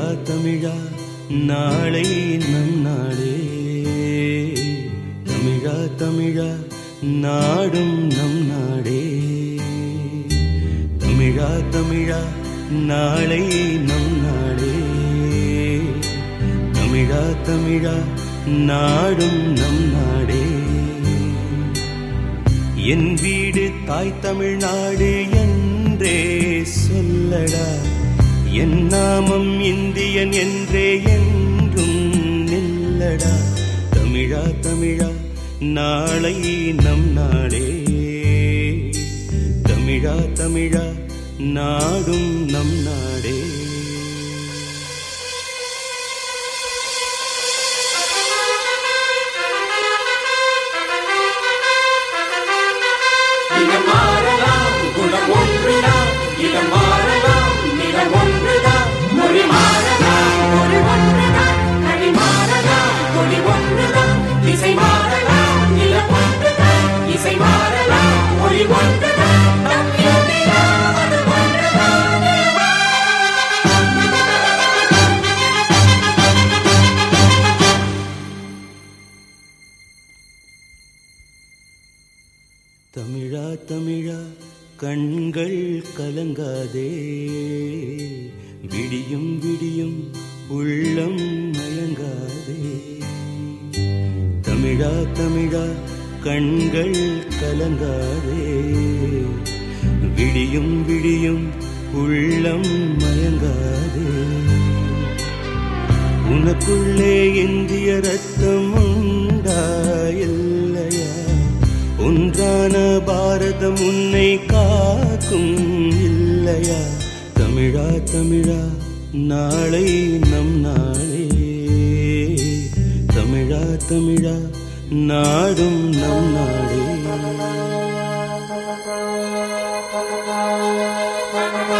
தமிழா நாளை நம் நாடே தமிழா தமிழா நாடும் நம் நாடே தமிழா தமிழா நாளை நம் நாடே தமிழா தமிழா நாடும் நம் நாடே என் வீடு தாய் தமிழ்நாடு என்றே சொல்லடா என் நாமம் இந்தியன் என்றே என்றும் நில்லடா தமிழா தமிழா நாளை நம் நாடே தமிழா தமிழா நாடும் நம் நாடே இடம் மாறலாம் குணம் ஒன்றுதான் இடம் மாறலாம் நிலம் ஒன்றுதான் மொழி மாறலாம் மொழி ஒன்றுதான் கழி மாறலாம் கொடி ஒன்றுதான் இசை மாறலாம் நிலம் ஒன்றுதான் இசை மாறலாம் மொழி ஒன்றுதான் நம் இந்தியா அது ஒன்றுதான் தமிழா தமிழா கண்கள் கலங்காதே விடியும் விடியும் உள்ளம் மயங்காதே தமிழா தமிழா கண்கள் கலங்காதே விடியும் விடியும் உள்ளம் மயங்காதே உனக்குள்ளே இந்திய ரத்தம் உண்டா இல்லையா ஒன்றான பாரதம் உன்னை காக்கும் இல்லையா தமிழா தமிழா நாளை நம் நாளே தமிழா தமிழா நாடும் நம் நாடே